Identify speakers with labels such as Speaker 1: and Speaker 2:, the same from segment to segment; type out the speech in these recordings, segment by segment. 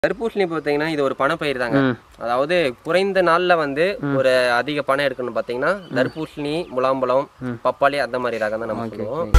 Speaker 1: தர்பூசணி பார்த்தீங்கன்னா இது ஒரு பணப்பயிர் தாங்க
Speaker 2: ம்.
Speaker 1: அதாவது குறைந்த நாள்ல வந்து ஒரு அதிக பணம் எடுக்கணும் பார்த்தீங்கன்னா தர்பூசணி முலாம்பழம் பப்பாளி அந்த மாதிரி ரகம் தான் நம்ம சொல்லுவோம்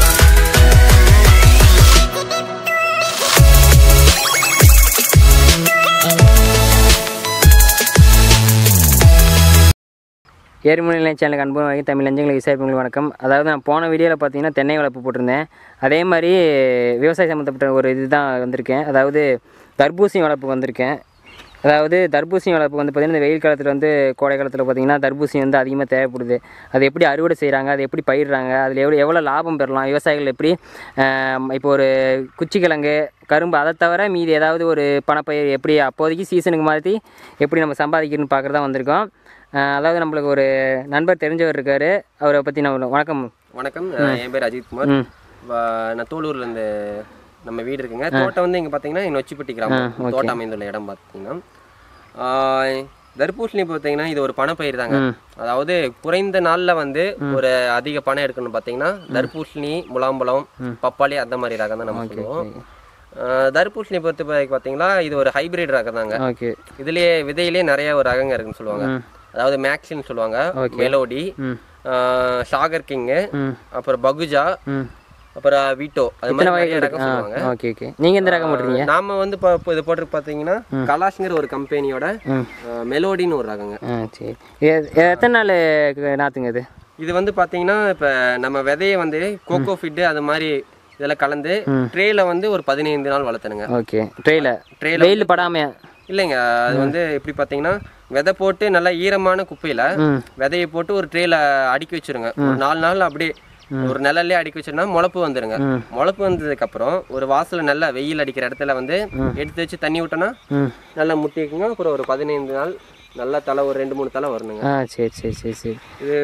Speaker 2: ஏறுமலை நிலைய சேனலுக்கு அன்பு வணக்கம் தமிழ் லஞ்சங்களுக்கு விசாரிப்பவங்களுக்கு வணக்கம் அதாவது நான் போன வீடியோவில் பார்த்தீங்கன்னா தென்னை வளர்ப்பு போட்டிருந்தேன் அதே மாதிரி விவசாய சம்மந்தப்பட்ட ஒரு இதுதான் வந்திருக்கேன் அதாவது தர்பூசணி வளர்ப்பு வந்திருக்கேன் அதாவது தர்பூசணி வளர்ப்பு வந்து பார்த்திங்கன்னா இந்த வெயில் காலத்தில் வந்து கோடை காலத்தில் பார்த்திங்கன்னா தர்பூசணி வந்து அதிகமாக தேவைப்படுது அது எப்படி அறுவடை செய்கிறாங்க அது எப்படி பயிரிடுறாங்க அதில் எவ்வளோ எவ்வளோ லாபம் பெறலாம் விவசாயிகள் எப்படி ஆம், இப்போ ஒரு குச்சிக்கிழங்கு கரும்பு அதை தவிர மீதி ஏதாவது ஒரு பணப்பயிர் எப்படி அப்போதைக்கு சீசனுக்கு மாற்றி எப்படி நம்ம சம்பாதிக்கணும்னு பார்க்குறதா வந்திருக்கோம் ஆஹ் அதாவது நம்மளுக்கு ஒரு நண்பர் தெரிஞ்சவர் இருக்கார் அவரை பற்றி நம்ம வணக்கம்
Speaker 1: வணக்கம் அஹ் என் பேர் அஜித் குமார்
Speaker 2: ம்
Speaker 1: வ- நான் தோலூர்ல இருந்து நம்ம வீடு இருக்குங்க தோட்டம் வந்து இங்க பாத்தீங்கன்னா நொச்சிப்பட்டி கிராமம் தோட்டம் அமைந்துள்ள இடம் பார்த்தீங்கன்னா ஆஹ் தர்பூசணி பார்த்தீங்கன்னா இது ஒரு பணப்பயிர் தாங்க
Speaker 2: ம்.
Speaker 1: அதாவது குறைந்த நாள்ல வந்து ஒரு அதிக பணம் எடுக்கணும் பார்த்தீங்கன்னா தர்பூசணி முலாம்பழம் பப்பாளி அந்த மாதிரி ரகம் தான் நம்ம சொல்லுவோம் ஆஹ் தர்பூசணி பொறுத்த வரைக்கும் பார்த்தீங்கன்னா இது ஒரு ஹைபிரிட் ரகம் தாங்க
Speaker 2: ஓகே
Speaker 1: இதுலயே விதையிலேயே நிறைய ஒரு ரகங்க இருக்குன்னு சொல்லுவாங்க
Speaker 2: ம்.
Speaker 1: அதாவது மேக்ஸின்னு சொல்லுவாங்க மெலோடி
Speaker 2: ம்
Speaker 1: ஷாகர் கிங்கு
Speaker 2: ம்
Speaker 1: அப்புறம் பகுஜா
Speaker 2: ம்
Speaker 1: அப்புறம் வீட்டோ அது மாதிரி நிறைய ரகம்
Speaker 2: ஆ
Speaker 1: சொல்லுவாங்க
Speaker 2: ஓகே ஓகே நீங்கள் எந்த ரகம் போட்டிருக்கீங்க
Speaker 1: நாம வந்து இப்போ இப்போ இது போட்டு பார்த்தீங்கன்னா கலாஷ்ங்கிற ஒரு கம்பெனியோட
Speaker 2: ம்
Speaker 1: மெலோடின்னு ஒரு ரகங்க
Speaker 2: ஆ சரி இது- இது எத்தனை நாள் நாற்றுங்க இது
Speaker 1: இது வந்து பார்த்தீங்கன்னா இப்போ நம்ம விதையை வந்து கோகோ ஃபிட்டு அது மாதிரி இதெல்லாம் கலந்து ட்ரேல வந்து ஒரு பதினைந்து நாள் வளர்த்தணுங்க
Speaker 2: ஓகே ட்ரெயில
Speaker 1: ட்ரேல
Speaker 2: வெயில் படாமையா
Speaker 1: இல்லைங்க அது வந்து எப்படி பார்த்தீங்கன்னா விதை போட்டு நல்லா ஈரமான குப்பையில
Speaker 2: ம்
Speaker 1: விதையை போட்டு ஒரு ட்ரேல அடுக்கி வச்சிருங்க ஒரு நாலு நாள் அப்படியே ஒரு நிழல்லே அடுக்கி வச்சிருந்தா முளப்பு வந்துருங்க
Speaker 2: ம்.
Speaker 1: முளப்பு வந்ததுக்கு அப்புறம் ஒரு வாசல்ல நல்லா வெயில் அடிக்கிற இடத்துல வந்து எடுத்து வச்சு தண்ணி விட்டோன்னா
Speaker 2: ம்
Speaker 1: நல்லா முட்டிக்குங்க அப்புறம் ஒரு பதினைந்து நாள் நல்லா தலை ஒரு ரெண்டு மூணு தலை வரணுங்க
Speaker 2: ஆ சரி சரி சரி சரி
Speaker 1: இது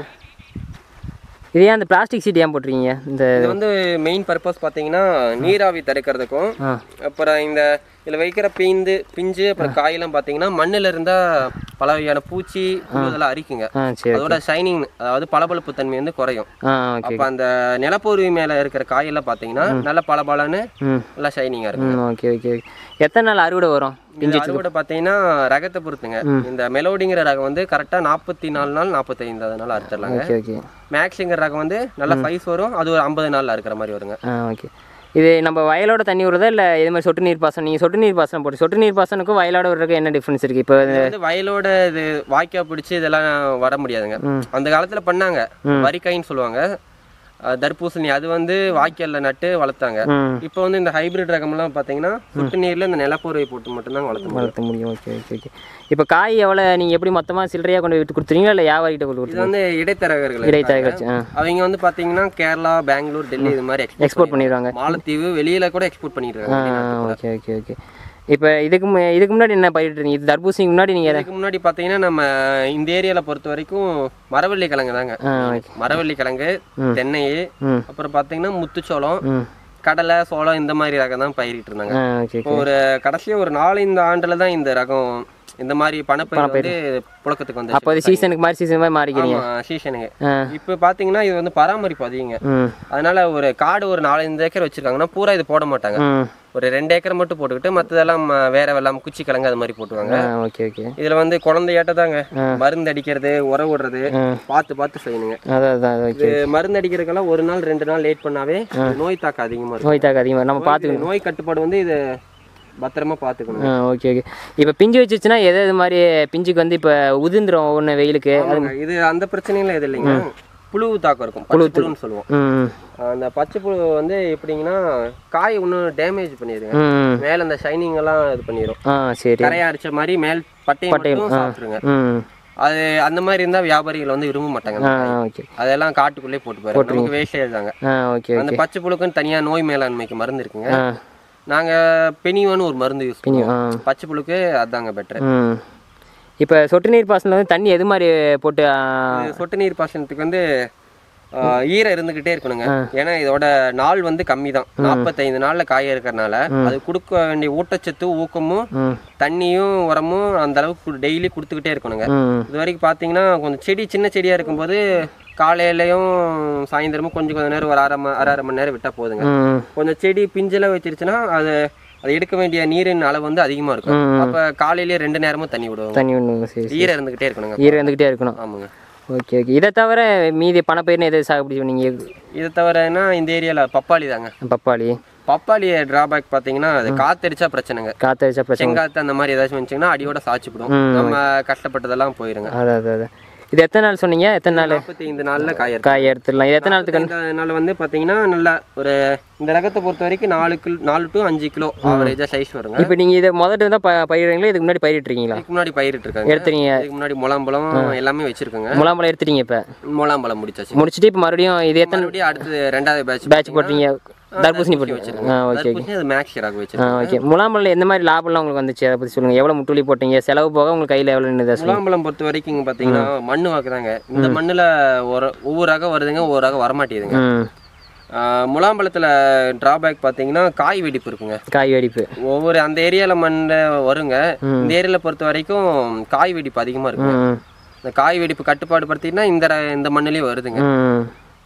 Speaker 2: இது ஏன் அந்த பிளாஸ்டிக் சீட் ஏன் போட்டிருக்கீங்க இந்த
Speaker 1: இது வந்து மெயின் பர்பஸ் பார்த்தீங்கன்னா நீராவி தடுக்கிறதுக்கும்
Speaker 2: ஆ
Speaker 1: அப்புறம் இந்த இதில் வைக்கிற பிந்து பிஞ்சு அப்புறம் காயெல்லாம் பார்த்தீங்கன்னா மண்ணில் இருந்தால் பல வகையான பூச்சி புழு இதெல்லாம் அரிக்குங்க
Speaker 2: ஆ சரி
Speaker 1: அதோட ஷைனிங் அதாவது பளபளப்பு தன்மை வந்து குறையும்
Speaker 2: ஆ ஓகே
Speaker 1: அப்போ அந்த நிலப்பொருவி மேலே இருக்கிற காயெல்லாம் பார்த்தீங்கன்னா நல்ல பளபளன்னு
Speaker 2: ம்
Speaker 1: நல்லா ஷைனிங்காக இருக்கும்
Speaker 2: ம் ஓகே ஓகே ஓகே எத்தனை நாள் அறுவடை வரும்
Speaker 1: இந்த அறுவடை பார்த்தீங்கன்னா ரகத்தை பொறுத்துங்க இந்த மெலோடிங்கிற ரகம் வந்து கரெக்டாக நாற்பத்தி நாலு நாள் நாற்பத்தைந்தாவது நாள் அறுத்துடலாங்க
Speaker 2: ஓகே ஓகே
Speaker 1: மேக்ஸிங்கிற ரகம் வந்து நல்லா சைஸ் வரும் அது ஒரு ஐம்பது நாள்ல இருக்கிற மாதிரி வருங்க
Speaker 2: ஆ ஓகே இது நம்ம வயலோட தண்ணி விடுறதா இல்லை இது மாதிரி சொட்டு நீர் பாசனம் நீங்கள் சொட்டு நீர் பாசனம் போட்டு சொட்டு நீர் பாசனுக்கும் வயலோட விடுறதுக்கு என்ன டிஃப்ரென்ஸ் இருக்குது இப்போ
Speaker 1: இது வந்து வயலோட இது வாய்க்கா பிடிச்சி இதெல்லாம் வர முடியாதுங்க
Speaker 2: ம்.
Speaker 1: அந்த காலத்துல பண்ணாங்க வரிக்காயின்னு சொல்லுவாங்க அஹ் தர்பூசணி அது வந்து வாய்க்கால்ல நட்டு வளர்த்தாங்க
Speaker 2: ம்
Speaker 1: இப்போ வந்து இந்த ஹைபிரிட் ரகம்லாம் பார்த்தீங்கன்னா சொட்டு நீர்ல இந்த நிலப்பொருவை போட்டு மட்டும்தான் வளர்த்த முடியும்
Speaker 2: வளர்த்த முடியும் ஓகே ஓகே ஓகே இப்போ காய் எவ்வளோ நீங்கள் எப்படி மொத்தமாக சில்லறையாக கொண்டு போய் விட்டு கொடுத்துருவீங்களா இல்லை வியாபாரிகிட்ட கொண்டு
Speaker 1: இது
Speaker 2: கொடுத்துருவீங்க
Speaker 1: வந்து இடைத்தரகர்கள்
Speaker 2: இடைத்தரகர்
Speaker 1: இருக்காங்க.
Speaker 2: வச்சு ஆ
Speaker 1: அவங்க வந்து பாத்தீங்கன்னா கேரளா பெங்களூர் டெல்லி இது மாதிரி எக்ஸ்போர்ட்
Speaker 2: எக்ஸ்போர்ட் பண்ணிடுவாங்க
Speaker 1: மாலத்தீவு வெளியில கூட எக்ஸ்போர்ட் பண்ணிட்டு
Speaker 2: ஆ
Speaker 1: இருக்காங்க
Speaker 2: ஓகே ஓகே ஓகே இப்போ இதுக்கு மு- இதுக்கு முன்னாடி என்ன பயிரிட்டுருந்தீங்க இது தர்பூசணிக்கு முன்னாடி நீங்கள்
Speaker 1: இதுக்கு முன்னாடி பாத்தீங்கன்னா நம்ம இந்த ஏரியால பொறுத்த வரைக்கும் மரவள்ளி கிழங்கு தாங்க
Speaker 2: ஆ ஓகே
Speaker 1: மரவள்ளி கிழங்கு தென்னை
Speaker 2: ம்
Speaker 1: அப்புறம் பாத்தீங்கன்னா முத்துச்சோளம்
Speaker 2: ம்
Speaker 1: கடலை சோளம் இந்த மாதிரி ரகம் தான் பயிரிட்டு இருந்தாங்க
Speaker 2: ஆ ஓகே
Speaker 1: இப்போ ஒரு கடைசியா ஒரு நாலு இந்த ஆண்டுல தான் இந்த ரகம் இந்த மாதிரி பணப்பயிர் வந்து புழக்கத்துக்கு வந்து
Speaker 2: அப்போ இது சீசனுக்கு மாதிரி சீசன் மாதிரி மாறிக்கிறீங்க
Speaker 1: சீசனுங்க
Speaker 2: ஆ
Speaker 1: இப்போ பாத்தீங்கன்னா இது வந்து பராமரிப்பு அதிகங்க
Speaker 2: ம்
Speaker 1: அதனால ஒரு காடு ஒரு நாலஞ்சு ஏக்கர் வச்சிருக்காங்கன்னா பூரா இது போட மாட்டாங்க
Speaker 2: ம்
Speaker 1: ஒரு ரெண்டு ஏக்கர் மட்டும் போட்டுக்கிட்டு மற்றதெல்லாம் ம- வேற வெள்ளாம குச்சி கிழங்கு அது மாதிரி போட்டுவாங்க
Speaker 2: ஆ ஓகே ஓகே
Speaker 1: இதுல வந்து குழந்தையாட்ட தாங்க மருந்து அடிக்கிறது உர விடுறது
Speaker 2: ஆ
Speaker 1: பார்த்து பார்த்து செய்யணுங்க
Speaker 2: அதான் அதான் ஓகே
Speaker 1: இது மருந்து அடிக்கிறதுக்கெல்லாம் ஒரு நாள் ரெண்டு நாள் லேட் பண்ணாவே நோய் தாக்கம் அதிகமா இருக்கும்
Speaker 2: நோய் தாக்கம் அதிகமாக நம்ம பார்த்து
Speaker 1: இது நோய் கட்டுப்பாடு வந்து இது பத்திரமா பார்த்துக்கணும்
Speaker 2: ஆ ஓகே ஓகே இப்போ பிஞ்சு வச்சிச்சுன்னா எது எது மாதிரி பிஞ்சுக்கு வந்து இப்போ உதிர்ந்துரும் ஒன்று வெயிலுக்கு
Speaker 1: ஆமாங்க, இது அந்த பிரச்சனையும் எது இல்லைங்க புழு தாக்கம் இருக்கும் பச்சை புழுன்னு சொல்லுவோம்
Speaker 2: ம்
Speaker 1: அந்த பச்சை புழு வந்து எப்படிங்கன்னா காய் இன்னும் டேமேஜ் பண்ணிடுங்க
Speaker 2: ம்
Speaker 1: மேல அந்த ஷைனிங் எல்லாம் இது பண்ணிடும்
Speaker 2: ஆ சரி
Speaker 1: கரையா அடிச்ச மாதிரி மேல் பட்டையை மட்டும் சாப்பிட்டுருங்க
Speaker 2: ம்
Speaker 1: அது அந்த மாதிரி இருந்தா வியாபாரிகள் வந்து விரும்ப மாட்டாங்க
Speaker 2: ஆ ஓகே
Speaker 1: அதெல்லாம் காட்டுக்குள்ளே போட்டு போயிடும் நமக்கு வேஸ்டேஜ் தாங்க
Speaker 2: ஆ ஓகே
Speaker 1: அந்த பச்சை புழுக்குன்னு தனியா நோய் மேலாண்மைக்கு மருந்து இருக்குங்க
Speaker 2: ஆ
Speaker 1: நாங்க பெனிவான்னு ஒரு மருந்து யூஸ் பண்ணுவோம்
Speaker 2: ஆ
Speaker 1: பச்சை புழுக்கு அதாங்க பெட்டர்
Speaker 2: ம் இப்போ சொட்டு நீர் பாசனில் வந்து தண்ணி எது மாதிரி போட்டு ஆ,
Speaker 1: சொட்டு நீர் பாசனத்துக்கு வந்து ஆ, ஈரம் இருந்துகிட்டே இருக்கணுங்க ஏன்னா இதோட நாள் வந்து கம்மி தான் நாற்பத்தைந்து நாள்ல காய இருக்கிறனால அது கொடுக்க வேண்டிய ஊட்டச்சத்து ஊக்கமும்
Speaker 2: ம்
Speaker 1: தண்ணியும் உரமும் அந்த அளவுக்கு டெய்லி கொடுத்துக்கிட்டே இருக்கணுங்க
Speaker 2: ம்
Speaker 1: இது வரைக்கும் பார்த்தீங்கன்னா கொஞ்சம் செடி சின்ன செடியா இருக்கும்போது காலையிலயும் சாயந்தரமும் கொஞ்சம் கொஞ்ச நேரம் ஒரு அரை மணி அரை அரை மணி நேரம் விட்டா போதுங்க
Speaker 2: ம்
Speaker 1: கொஞ்சம் செடி பிஞ்செல்லாம் வச்சிருச்சுன்னா அது அது எடுக்க வேண்டிய நீரின் அளவு வந்து அதிகமா இருக்கும் அப்ப காலையிலேயே ரெண்டு நேரமும் தண்ணி விடுவாங்க
Speaker 2: தண்ணி ஒன்று சரி சரி
Speaker 1: ஈரம் இருந்துகிட்டே இருக்கணுங்க
Speaker 2: ஈரம் இருந்துக்கிட்டே இருக்கணும்
Speaker 1: ஆமாங்க
Speaker 2: ஓகே ஓகே இதை தவிர மீதி பணப்பயிர்னு எது சாகுபடி பண்ணீங்க
Speaker 1: இதை தவிரனா இந்த ஏரியால பப்பாளி தாங்க
Speaker 2: பப்பாளி
Speaker 1: பப்பாளி டிராபேக் பாத்தீங்கன்னா அது காத்தடிச்சா பிரச்சனைங்க
Speaker 2: காத்தடிச்சா பிரச்சனை
Speaker 1: செங்காத்து அந்த மாதிரி ஏதாச்சும் வந்துச்சுங்கன்னா அடியோட சாச்சிப்பிடும் நம்ம கஷ்டப்பட்டதெல்லாம் போயிருங்க
Speaker 2: அதான் அதான் அதான் இது எத்தனை நாள் சொன்னீங்க எத்தனை நாள்
Speaker 1: நாற்பத்தி ஐந்து நாள்ல காய இருக்கு
Speaker 2: காய் எடுத்துடலாம் இது எத்தனை நாளுக்கு
Speaker 1: இந்த நாள் வந்து பாத்தீங்கன்னா நல்லா ஒரு இந்த ரகத்தை பொறுத்த வரைக்கும் நாலு கிலோ நாலு டு அஞ்சு கிலோ ஆவரேஜா சைஸ் வருங்க
Speaker 2: இப்போ நீங்கள் இதை முதல்ல தான் ப பயிரிடுறீங்களா இதுக்கு முன்னாடி பயிரிட்டுருக்கீங்களா
Speaker 1: இதுக்கு முன்னாடி பயிரிட்டு இருக்காங்க
Speaker 2: எடுத்துறீங்க
Speaker 1: இதுக்கு முன்னாடி முலாம்பழம் எல்லாமே வச்சிருக்கோங்க
Speaker 2: முலாம்பழம் எடுத்துட்டீங்க இப்போ
Speaker 1: முலாம்பழம் முடிச்சாச்சு
Speaker 2: முடிச்சுட்டு இப்போ மறுபடியும் இது எத்தனை
Speaker 1: மறுபடியும் அடுத்து ரெண்டாவது பேட்ச்
Speaker 2: பேட்ச் போட்டீங்க தர்பூசணி போட்டு ஆ ஓகே
Speaker 1: தர்பூசணி அது மேக்ஸ் ராக
Speaker 2: ஆ
Speaker 1: வச்சிருக்கோம்
Speaker 2: ஓகே முலாம்பழம் எந்த மாதிரி லாபம்லாம் உங்களுக்கு வந்துச்சு அதை பற்றி சொல்லுங்கள் எவ்வளோ முட்டுலி போட்டீங்க செலவு போக உங்களுக்கு கையில் எவ்வளோ நின்று சொல்லுங்கள்
Speaker 1: முலாம்பழம் பொறுத்த வரைக்கும் பாத்தீங்கன்னா மண்ணு வாக்குதாங்க இந்த மண்ணுல ஒரு ஒவ்வொரு ரகம் வருதுங்க ஒவ்வொரு ரகம் வரமாட்டேங்குதுங்க
Speaker 2: ம்
Speaker 1: ஆஹ் முலாம்பழத்துல டிராபேக் பாத்தீங்கன்னா காய் வெடிப்பு இருக்குங்க
Speaker 2: காய் வெடிப்பு
Speaker 1: ஒவ்வொரு அந்த ஏரியால மண்ணில் வருங்க இந்த ஏரியால பொறுத்த வரைக்கும் காய் வெடிப்பு அதிகமா இருக்கு
Speaker 2: ம்
Speaker 1: இந்த காய் வெடிப்பு கட்டுப்பாடு படுத்தினா இந்த ர- இந்த மண்ணிலேயே வருதுங்க
Speaker 2: ம்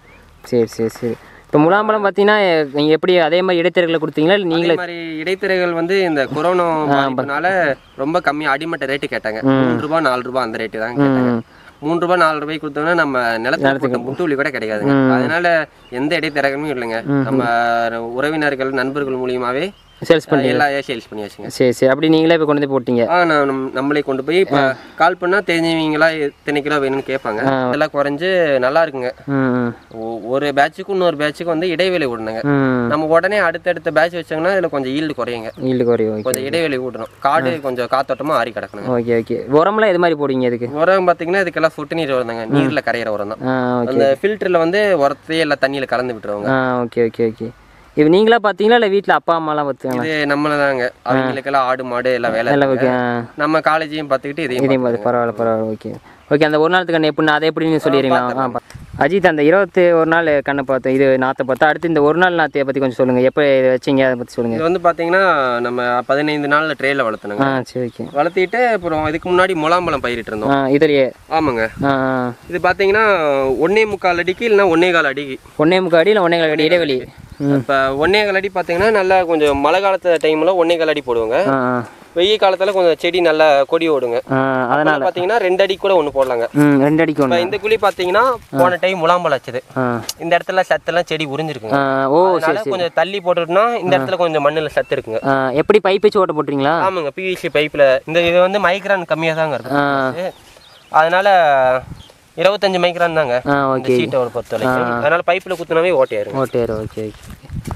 Speaker 2: சரி சரி சரி இப்போ முலாம்பழம் பார்த்தீங்கன்னா நீங்கள் எப்படி அதே மாதிரி இடைத்தரகளை கொடுத்தீங்களா இல்லை நீங்களே
Speaker 1: அதே மாதிரி இடைத்தரகர்கள் வந்து இந்த கொரோனா பாதிப்புனால ரொம்ப கம்மி அடிமட்ட ரேட்டு கேட்டாங்க மூணு ரூபாய் நாலு ரூபாய் அந்த ரேட்டு தான் கேட்டாங்க மூணு ரூபாய் நாலு ரூபாய் கொடுத்தோம்னா நம்ம நிலத்துல போட்ட முட்டுவலி கூட கிடைக்காதுங்க அதனால எந்த இடைத்தரகமும் இல்லைங்க நம்ம உறவினர்கள் நண்பர்கள் மூலியமாவே
Speaker 2: சேல்ஸ் பண்ணி
Speaker 1: எல்லா சேல்ஸ் பண்ணியாச்சுங்க
Speaker 2: சரி சரி அப்படி நீங்களே இப்போ கொண்டு வந்து போட்டீங்க
Speaker 1: ஆ நான் நம்- நம்மளே கொண்டு போய் இப்போ கால் பண்ணா தெரிஞ்சவங்களா எத்தனை கிலோ வேணும்னு கேட்பாங்க அதெல்லாம் குறைஞ்சு நல்லா இருக்குங்க
Speaker 2: ம் ம்
Speaker 1: ஒ- ஒரு பேட்சுக்கும் இன்னொரு பேட்சுக்கும் வந்து இடைவெளி விடணுங்க
Speaker 2: ம்
Speaker 1: நம்ம உடனே அடுத்தடுத்த பேட்ச் வச்சாங்கன்னா இதுல கொஞ்சம் ஈல்டு குறையுங்க
Speaker 2: ஈல்டு குறையும் ஓகே
Speaker 1: கொஞ்சம் இடைவெளி விடணும் காடு கொஞ்சம் காத்தோட்டமா ஆறி கிடக்கணுங்க
Speaker 2: ஓகே ஓகே உரம்லாம் எது மாதிரி போடுவீங்க இதுக்கு
Speaker 1: உரம் பார்த்தீங்கன்னா இதுக்கெல்லாம் சொட்டு நீர் வருதுங்க நீர்ல கரையிற உரம் தான்
Speaker 2: ஆ ஓகே
Speaker 1: அந்த ஃபில்டர்ல வந்து உரத்தையே எல்லாம் தண்ணியில கலந்து விட்டுருவாங்க
Speaker 2: ஆ ஓகே ஓகே ஓகே இப்போ நீங்களா பார்த்தீங்களா இல்லை வீட்டில் அப்பா அம்மாலாம் பார்த்துங்களா
Speaker 1: இது நம்மளதாங்க அவங்களுக்கெல்லாம் ஆடு மாடு எல்லாம் வேலை
Speaker 2: எல்லாம் ஓகே
Speaker 1: இருக்குங்க.
Speaker 2: ஆ
Speaker 1: நம்ம காலேஜையும் பார்த்துக்கிட்டு இதையும்
Speaker 2: இதையும் பார்த்து பரவாயில்ல பரவாயில்ல ஓகே ஓகே அந்த ஒரு நாளுக்கு கண்ணு எப்படின்னு அதை எப்படி நீங்கள் சொல்லிடுறீங்களா ஆ பா- அஜித் அந்த இருபத்தி ஒரு நாள் கண்ணை பார்த்தோம் இது நாற்றை பார்த்தா அடுத்து இந்த ஒரு நாள் நாற்றையை பற்றி கொஞ்சம் சொல்லுங்கள் எப்போ இதை வச்சீங்க அதை பற்றி சொல்லுங்கள்
Speaker 1: இது வந்து பாத்தீங்கன்னா நம்ம பதினைந்து நாள்ல ட்ரேல வளர்த்தணுங்க
Speaker 2: ஆ சரி ஓகே
Speaker 1: வளர்த்திட்டு அப்புறம் இதுக்கு முன்னாடி முலாம்பழம் பயிரிட்டு இருந்தோம்
Speaker 2: ஆ இதுலையே
Speaker 1: ஆமாங்க
Speaker 2: ஆ ஆ.
Speaker 1: இது பாத்தீங்கன்னா ஒன்னே முக்கால் அடிக்கு இல்லைன்னா ஒன்னே கால் அடிக்கு
Speaker 2: ஒன்றே முக்கால் அடி இல்லை ஒன்றே கால் அடி இடைவெளி ம்
Speaker 1: இப்போ ஒன்னே கால் அடி பார்த்தீங்கன்னா நல்லா கொஞ்சம் மழை காலத்து டைம்ல ஒன்னே கால் அடி போடுவாங்க
Speaker 2: ஆ ஆ
Speaker 1: வெயில் காலத்துல கொஞ்சம் செடி நல்லா கொடி ஓடுங்க
Speaker 2: ஆ அதனால்
Speaker 1: பார்த்தீங்கன்னா ரெண்டு அடி கூட ஒன்று போடலாங்க
Speaker 2: ம் ரெண்டு அடிக்கு
Speaker 1: இப்போ
Speaker 2: ஒன்று
Speaker 1: இந்த குழி பார்த்தீங்கன்னா போன டைம் முலாம்பழம் வச்சது
Speaker 2: ஆ
Speaker 1: இந்த இடத்துல சத்தெல்லாம் செடி உறிஞ்சிருக்குங்க
Speaker 2: ஆ ஓ
Speaker 1: அதனால கொஞ்சம் தள்ளி போட்டுட்டோம்னா இந்த இடத்துல கொஞ்சம் மண்ணுல சத்து இருக்குங்க
Speaker 2: ஆ எப்படி பைப் வச்சு ஓட்ட போட்டுறீங்களா
Speaker 1: ஆமாங்க பிவிசி பைப்ல இந்த இது வந்து மைக்ரான் கம்மியாக தாங்க
Speaker 2: ஆ
Speaker 1: இருக்கும் அதனால இருபத்தஞ்சு மைக்ரான் தாங்க
Speaker 2: ஆ
Speaker 1: இந்த
Speaker 2: ஓகே
Speaker 1: சீட்டை ஒரு பொறுத்த வரைக்கும் அதனால பைப்ல குத்துனாவே ஓட்டையாருங்க
Speaker 2: ஓட்டேர் ஓகே ஓகே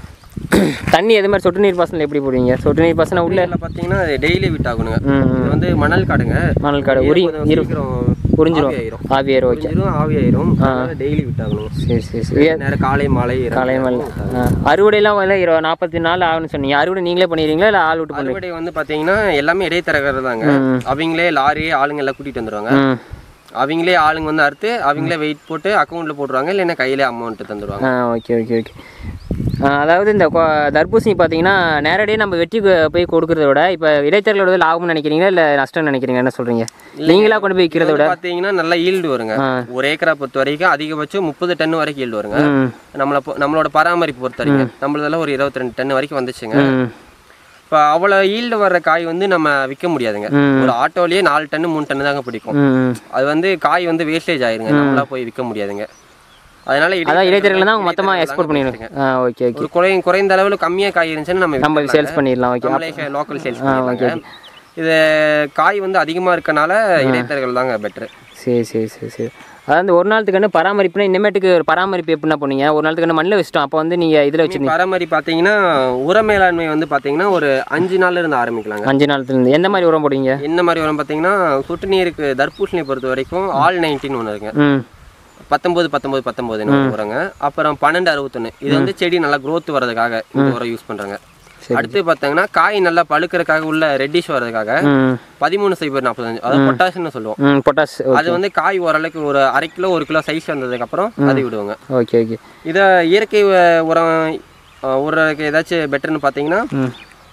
Speaker 2: தண்ணி எது மாதிரி சொட்டு நீர் பாசனம் எப்படி போடுவீங்க சொட்டு நீர் பாசனம் உள்ள
Speaker 1: இதில் பார்த்தீங்கன்னா டெய்லி விட்டாகணுங்க
Speaker 2: ம் ம்.
Speaker 1: இது வந்து மணல் காடுங்க
Speaker 2: மணல் காடு உரி
Speaker 1: கொஞ்சம்
Speaker 2: இரு
Speaker 1: சீக்கிரம்
Speaker 2: உறிஞ்சிரும்
Speaker 1: ஆவியாயிரும்.
Speaker 2: ஆவியார் ஓகே
Speaker 1: உறிஞ்சிரும் ஆவியாயிரும் டெய்லி விட்டாகணும்
Speaker 2: சரி சரி சரி
Speaker 1: நேரம் காலை மாலை இரவு
Speaker 2: காலை மேலே அறுவடைலாம் வந்து இருபது நாற்பத்தி நாள் ஆகும்னு சொன்னீங்க அறுவடை நீங்களே பண்ணிடுறீங்களா இல்லை ஆள் விட்டு பண்ணுறீங்க
Speaker 1: அறுவடை வந்து பாத்தீங்கன்னா எல்லாமே இடைத்தரகர் தாங்க அவங்களே லாரி ஆளுங்க எல்லாம் கூட்டிட்டு வந்துருவாங்க
Speaker 2: ம்
Speaker 1: அவங்களே ஆளுங்க வந்து அறுத்து அவங்களே வெயிட் போட்டு அக்கௌண்ட்ல போட்டுருவாங்க இல்லைன்னா கையிலே அமௌண்ட் தந்துருவாங்க
Speaker 2: ஆ ஓகே ஓகே ஓகே அதாவது இந்த கொ- தர்பூசணி பார்த்தீங்கன்னா நேரடியாக நம்ம வெட்டி கொ- போய் கொடுக்கறத விட இப்போ இடைத்தரகளோட லாபம்னு நினைக்கிறீங்களா இல்லை நஷ்டம் நினைக்கிறீங்க என்ன சொல்கிறீங்க நீங்களா கொண்டு போய் விற்கிறத விட
Speaker 1: பாத்தீங்கன்னா நல்லா ஈல்டு வருங்க
Speaker 2: ஆ.
Speaker 1: ஒரு ஏக்கரா பொறுத்த வரைக்கும் அதிகபட்சம் முப்பது டன் வரைக்கும் ஈல்டு வருங்க
Speaker 2: ம்
Speaker 1: நம்மளை பொ- நம்மளோட பராமரிப்பு பொறுத்த வரைக்கும் நம்மளதெல்லாம் ஒரு இருபத்தி ரெண்டு டன் வரைக்கும் வந்துச்சுங்க
Speaker 2: ம்
Speaker 1: இப்போ அவ்வளோ ஈல்டு வர்ற காய் வந்து நம்ம விற்க முடியாதுங்க
Speaker 2: ம்.
Speaker 1: ஒரு ஆட்டோலயே நாலு டன்னு மூணு டன்னு தாங்க பிடிக்கும்
Speaker 2: ம் ம்
Speaker 1: அது வந்து காய் வந்து வேஸ்டேஜ் ஆயிருங்க நம்மளா போய் விற்க முடியாதுங்க அதனால
Speaker 2: அதான் இடைத்தரகளை தான் அவங்க
Speaker 1: இடைத்தரகர்கள்
Speaker 2: மொத்தமாக
Speaker 1: தாங்க
Speaker 2: எக்ஸ்போர்ட் பண்ணிடுங்க ஆ ஓகே ஓகே
Speaker 1: ஒரு குறை குறைந்த அளவில் கம்மியாக காய் இருந்துச்சுன்னா நம்ம
Speaker 2: நம்ம
Speaker 1: வித்துடலாங்க.
Speaker 2: சேல்ஸ் பண்ணிடலாம் ஓகே
Speaker 1: நம்மளே லோக்கல் சேல்ஸ் பண்ணிடலாங்க இது காய் வந்து அதிகமாக இருக்கனால இடைத்தரகர்கள் தாங்க பெட்ரு
Speaker 2: சரி சரி சரி சரி அதாவது இந்த ஒரு நாளுக்கு கண்டு பராமரிப்புனா இனிமேட்டுக்கு ஒரு பராமரிப்பு எப்படின்னா பண்ணீங்க ஒரு நாளுக்கு கண்டு மண்ணில் வச்சிட்டோம் அப்போ வந்து நீங்கள் இதில் வச்சுருந்தீங்க
Speaker 1: பராமரி பார்த்தீங்கன்னா உர மேலாண்மை வந்து பார்த்தீங்கன்னா ஒரு அஞ்சு நாள்ல இருந்து ஆரம்பிக்கலாங்க
Speaker 2: அஞ்சு நாளத்துலேருந்து எந்த மாதிரி உரம் போடுவீங்க
Speaker 1: என்ன மாதிரி உரம் பார்த்தீங்கன்னா சொட்டு நீருக்கு தர்பூசணியை பொறுத்த வரைக்கும் ஆல் நைன்டீன் ஒன்று இருக்குங்க
Speaker 2: ம்
Speaker 1: பத்தொன்பது பத்தொன்பது பத்தொன்பது உரங்க அப்புறம் பன்னெண்டு அறுபத்தொன்று இது வந்து செடி நல்லா growth வர்றதுக்காக இந்த உரம் யூஸ் பண்றாங்க அடுத்து பார்த்தீங்கன்னா காய் நல்லா பழுக்கிறதுக்காக உள்ள ரெட்டிஷ் வர்றதுக்காக
Speaker 2: ம்
Speaker 1: பதிமூணு சைபர் நாற்பத்தஞ்சு அதாவது பொட்டாசியம்னு சொல்லுவோம்
Speaker 2: ம் பொட்டாஸ்
Speaker 1: அது வந்து காய் ஓரளவுக்கு ஒரு அரை கிலோ ஒரு கிலோ சைஸ் வந்ததுக்கு அப்புறம் அது விடுவாங்க
Speaker 2: ஓகே ஓகே
Speaker 1: இதை இயற்கை உ- உரம் அஹ், உரத்துக்கு ஏதாச்சும் பெட்டர்னு பார்த்தீங்கன்னா
Speaker 2: ம்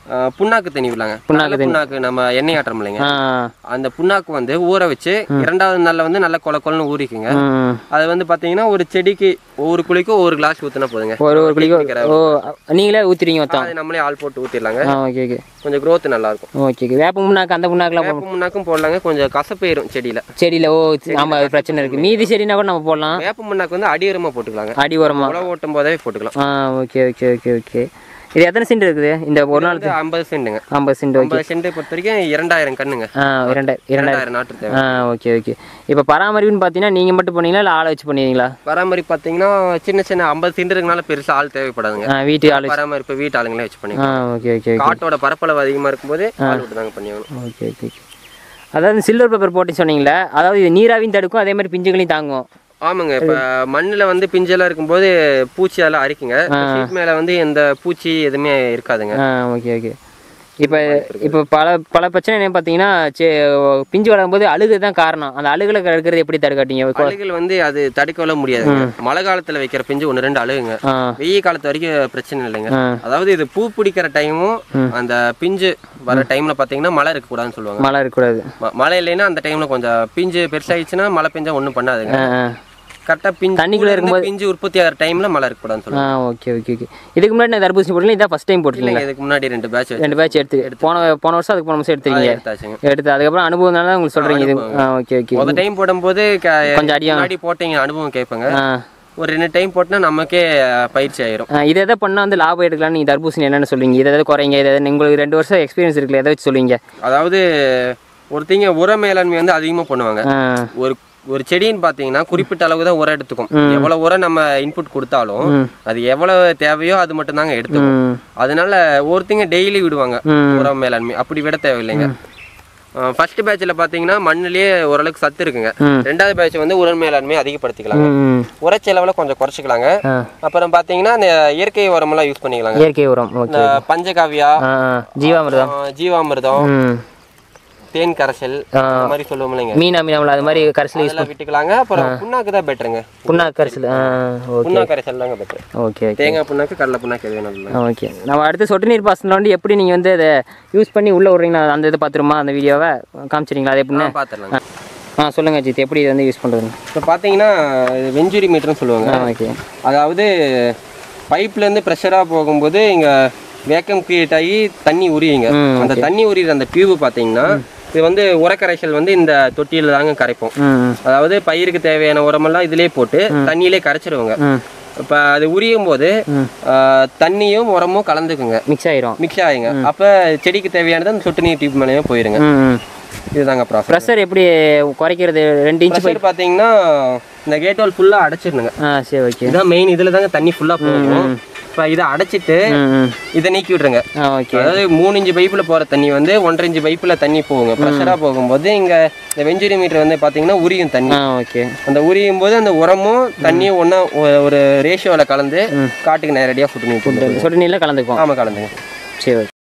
Speaker 1: அஹ், புண்ணாக்கு தண்ணி விடலாங்க புண்ணாக்கு புண்ணாக்கு நம்ம எண்ணெய் ஆட்டுறோம் இல்லைங்க
Speaker 2: ஆ
Speaker 1: அந்த புண்ணாக்கு வந்து ஊற வச்சு இரண்டாவது நாள்ல வந்து நல்லா கொல கொலன்னு ஊறிக்குங்க
Speaker 2: ம்
Speaker 1: அது வந்து பாத்தீங்கன்னா ஒரு செடிக்கு ஒவ்வொரு குழிக்கும் ஒவ்வொரு கிளாஸ் ஊத்துனா போதுங்க
Speaker 2: ஒரு ஒரு குளிக்கோ ஓ நீங்களே ஊற்றுறீங்க மொத்தம்
Speaker 1: அது நம்மளே ஆள் போட்டு ஊத்திடலாங்க
Speaker 2: ஆ ஓகே ஓகே
Speaker 1: கொஞ்சம் growth நல்லா இருக்கும்
Speaker 2: ஓகே ஓகே வேப்ப முன்னாக்கு அந்த முன்னாக்கெலாம்
Speaker 1: வேப்ப முன்னாக்கும் போடலாங்க கொஞ்சம் கசப்பேறும் செடியில
Speaker 2: செடியில் ஓ ஆமாம் அது பிரச்சனை இருக்குது மீதி செடினா கூட நம்ம போடலாம்
Speaker 1: வேப்ப முன்னாக்கு வந்து அடி உரமா போட்டுக்கலாங்க
Speaker 2: அடி உரமா
Speaker 1: உழவு ஓட்டும் போதே போட்டுக்கலாம்
Speaker 2: ஆ ஓகே ஓகே ஓகே ஓகே இது எத்தனை சென்ட் இருக்குது இந்த ஒரு நாள்
Speaker 1: வந்து ஐம்பது சென்ட்டுங்க
Speaker 2: ஐம்பது சென்ட் ஓகே
Speaker 1: ஐம்பது சென்ட் பொறுத்த வரைக்கும் இரண்டாயிரம் கண்ணுங்க
Speaker 2: ஆ இரண்டாயிரம் இரண்டாயிரம்
Speaker 1: இரண்டாயிரம் நாட்டு தேவை
Speaker 2: ஆ ஓகே ஓகே இப்போ பராமரிப்புன்னு பார்த்தீங்கன்னா நீங்கள் மட்டும் பண்ணீங்களா இல்லை ஆளை வச்சு பண்ணுவீங்களா
Speaker 1: பராமரிப்பு பார்த்தீங்கன்னா சின்ன சின்ன ஐம்பது சென்ட் இருக்கனால பெருசா ஆள் தேவைப்படாதுங்க
Speaker 2: ஆ வீட்டு ஆள் வச்சு
Speaker 1: பராமரிப்பு வீட்டு ஆளுங்களே வச்சு
Speaker 2: ஆ
Speaker 1: பண்ணிக்கலாம்
Speaker 2: ஓகே ஓகே ஓகே
Speaker 1: காட்டோட பரப்பளவு அதிகமா இருக்கும்போது ஆள் விட்டு தாங்க பண்ணியாகணும்
Speaker 2: ஓகே ஓகே ஓகே அதாவது சில்வர் பேப்பர் போட்டு சொன்னீங்களே அதாவது இது நீராவியும் தடுக்கும் அதே மாதிரி பிஞ்சுகளையும் தாங்கும்
Speaker 1: ஆமாங்க இப்ப மண்ணுல வந்து பிஞ்செல்லாம் இருக்கும்போது பூச்சி எல்லாம் அரிக்குங்க ஷீட் மேல வந்து எந்த பூச்சி எதுவுமே இருக்காதுங்க
Speaker 2: ஆ ஓகே ஓகே இப்போ இப்போ பல பல பிரச்சனை என்ன பார்த்தீங்கன்னா சே பிஞ்சு வளரும்போது அழுகு தான் காரணம் அந்த அழுகுல இருக்கிறது எப்படி தடுக்காட்டீங்க
Speaker 1: அழுகல் வந்து அது தடுக்கவே முடியாதுங்க மழை காலத்துல வைக்கிற பிஞ்சு ஒன்று ரெண்டு அழுகுங்க
Speaker 2: ஆ
Speaker 1: வெயில் காலத்து வரைக்கும் பிரச்சனை இல்லைங்க
Speaker 2: ஆ.
Speaker 1: அதாவது இது பூ பிடிக்கிற டைமும் அந்த பிஞ்சு வர டைம்ல பாத்தீங்கன்னா மழை இருக்கக்கூடாதுன்னு சொல்லுவாங்க
Speaker 2: மழை இருக்கக்கூடாது
Speaker 1: ம- மழை இல்லைன்னா அந்த டைம்ல கொஞ்சம் பிஞ்சு பெருசாயிடுச்சுன்னா மழை பெஞ்சா ஒன்றும் பண்ணாதுங்க
Speaker 2: ஆ ஆ
Speaker 1: கரெக்டாக பிஞ்சு
Speaker 2: தண்ணிக்குள்ள
Speaker 1: பூல இருந்து பிஞ்சு உற்பத்தி ஆகிற டைம்ல மழை இருக்கக்கூடாதுன்னு
Speaker 2: ஆ
Speaker 1: சொல்லுவாங்க
Speaker 2: ஓகே ஓகே ஓகே இதுக்கு முன்னாடி நான் தர்பூசணி போடல இதான் ஃபஸ்ட் டைம் போட்டிருக்கீங்க
Speaker 1: இல்லைங்க இதுக்கு முன்னாடி ரெண்டு பேட்ச்
Speaker 2: ரெண்டு பேட்ச் எடுத்து போன போன வருஷம் அதுக்கு போன வருஷம் எடுத்துருக்கீங்க
Speaker 1: எடுத்தாச்சுங்க
Speaker 2: எடுத்து அதுக்கப்புறம் அனுபவம்னால தான் உங்களுக்கு சொல்கிறீங்க இது ஆ ஓகே ஓகே
Speaker 1: முத டைம் போடும்போது க-
Speaker 2: கொஞ்சம் அடியா
Speaker 1: முன்னாடி போட்டீங்க அனுபவம் கேட்பேங்க
Speaker 2: ஆ
Speaker 1: ஒரு ரெண்டு டைம் போட்டா நமக்கே அஹ், பயிற்சி ஆயிரும்
Speaker 2: ஆ, இதை எதை பண்ணால் வந்து லாபம் எடுக்கலாம்னு நீங்கள் தர்பூசணி என்னென்னு சொல்லுவீங்க இதை எதாவது குறைங்க இதை எதாவது உங்களுக்கு ரெண்டு வருஷம் எக்ஸ்பீரியன்ஸ் இருக்குல்ல எதை வச்சு சொல்லுவீங்க
Speaker 1: அதாவது ஒருத்தங்க உர மேலாண்மை வந்து அதிகமா பண்ணுவாங்க
Speaker 2: ஆ
Speaker 1: ஒரு ஒரு செடின்னு பார்த்தீங்கன்னா குறிப்பிட்ட அளவு தான் உரம் எடுத்துக்கும் எவ்வளவு உரம் நம்ம இன்புட் கொடுத்தாலும் அது எவ்வளவு தேவையோ அது மட்டும் தாங்க எடுத்துக்கும்
Speaker 2: ம்
Speaker 1: அதனால ஒருத்தங்க டெய்லி விடுவாங்க
Speaker 2: ம்.
Speaker 1: உரம் மேலாண்மை அப்படி விட தேவையில்லைங்க ஃபர்ஸ்ட் பேட்ச்ல பாத்தீங்கன்னா மண்ணுலயே ஓரளவுக்கு சத்து இருக்குங்க
Speaker 2: ம்.
Speaker 1: ரெண்டாவது பேட்ச் வந்து உரம் மேலாண்மை அதிகப்படுத்திக்கலாங்க
Speaker 2: ம்
Speaker 1: உரச்செலவுல கொஞ்சம் குறைச்சிக்கலாங்க
Speaker 2: ஆ
Speaker 1: அப்புறம் பாத்தீங்கன்னா இந்த இயற்கை உரமெல்லாம் யூஸ் பண்ணிக்கலாங்க
Speaker 2: இயற்கை உரம் ஓகே
Speaker 1: இந்த பஞ்சகாவியா
Speaker 2: ஆ ஆ. ஜீவாமிர்தம்
Speaker 1: ஆஹ் ஜீவாமிர்தம்
Speaker 2: ம்
Speaker 1: தேன் கரைசல்
Speaker 2: ஆ.
Speaker 1: அந்த மாதிரி சொல்லுவோம் இல்லைங்க
Speaker 2: மீனா மீனாவில் அது மாதிரி கரைசல் யூஸ்
Speaker 1: அதெல்லாம் விட்டுக்கலாங்க அப்புறம் புண்ணாக்கு தான் பெட்டருங்க
Speaker 2: புண்ணா கரைசல் ஆ ஓகே
Speaker 1: புண்ணாக்கு கரைசல் தாங்க பெட்டர்
Speaker 2: ஓகே ஓகே
Speaker 1: தேங்காய் புண்ணாக்கு கடலை புண்ணாக்கு எது வேணும்
Speaker 2: ஓகே நம்ம அடுத்து சொட்டு நீர் பாசனம் வந்து எப்படி நீங்கள் வந்து அதை யூஸ் பண்ணி உள்ளே விட்றீங்களா அந்த இதை பார்த்துருமா அந்த வீடியோவை காமிச்சிருங்களா அது எப்படின்னு
Speaker 1: பார்த்துடலாங்க
Speaker 2: ஆ சொல்லுங்கள் ஜித் எப்படி இதை வந்து யூஸ் பண்ணுறது
Speaker 1: இப்போ பார்த்தீங்கன்னா இது வெஞ்சுரி மீட்டர்னு சொல்லுவாங்க
Speaker 2: ஆ ஓகே
Speaker 1: அதாவது பைப்லேருந்து ப்ரெஷராக போகும்போது இங்கே வேக்கம் கிரியேட் ஆகி தண்ணி உரியுங்க
Speaker 2: ம்,
Speaker 1: அந்த தண்ணி உரியுற அந்த டியூப் பார்த்தீங்கன்னா இது வந்து உரக்கரைசல் வந்து இந்த தொட்டியில் தாங்க கரைப்போம்
Speaker 2: ம்
Speaker 1: அதாவது பயிருக்கு தேவையான உரமெல்லாம் இதிலே போட்டு தண்ணியிலே கரைச்சிருவோங்க
Speaker 2: ம்
Speaker 1: இப்போ அது உரியும் போது ஆ, தண்ணியும் உரமும் கலந்துக்குங்க
Speaker 2: மிக்ஸ் ஆயிரும்
Speaker 1: மிக்ஸ் ஆகுங்க அப்போ செடிக்கு தேவையானது அந்த சொட்டு நீர் டியூப் மேலேயே போயிருங்க
Speaker 2: ம் ம்
Speaker 1: இதுதாங்க ப்ராசஸ்
Speaker 2: ப்ரெஷர் எப்படி குறைக்கிறது ரெண்டு இன்ச்சு
Speaker 1: ப்ரெஷர் பார்த்தீங்கன்னா இந்த கேட் வால் ஃபுல்லாக அடைச்சிருந்துங்க
Speaker 2: ஆ சரி ஓகே
Speaker 1: இதுதான் மெயின் இதில் தாங்க தண்ணி ஃபுல்லாக போகும் இப்போ இதை அடைச்சிட்டு
Speaker 2: ம் ம்
Speaker 1: இதை நீக்கி விட்ருங்க
Speaker 2: ஆ ஓகே
Speaker 1: அதாவது மூணு இன்ச்சு பைப்பில் போகிற தண்ணி வந்து ஒன்றரை இன்ச்சு பைப்பில் தண்ணி போகுங்க ப்ரெஷராக போகும்போது இங்கே இந்த வெஞ்சுரி மீட்டர் வந்து பார்த்தீங்கன்னா உரியும் தண்ணி
Speaker 2: ஆ ஓகே
Speaker 1: அந்த உரியும் போது அந்த உரமும் தண்ணியும் ஒன்றா ஒரு ரேஷியோவில் கலந்து காட்டுக்கு நேரடியாக ஃபுட் நீட்டு
Speaker 2: சொட்டு நீரில் கலந்துக்குவோம்
Speaker 1: ஆமாம் கலந்துங்க
Speaker 2: சரி ஓகே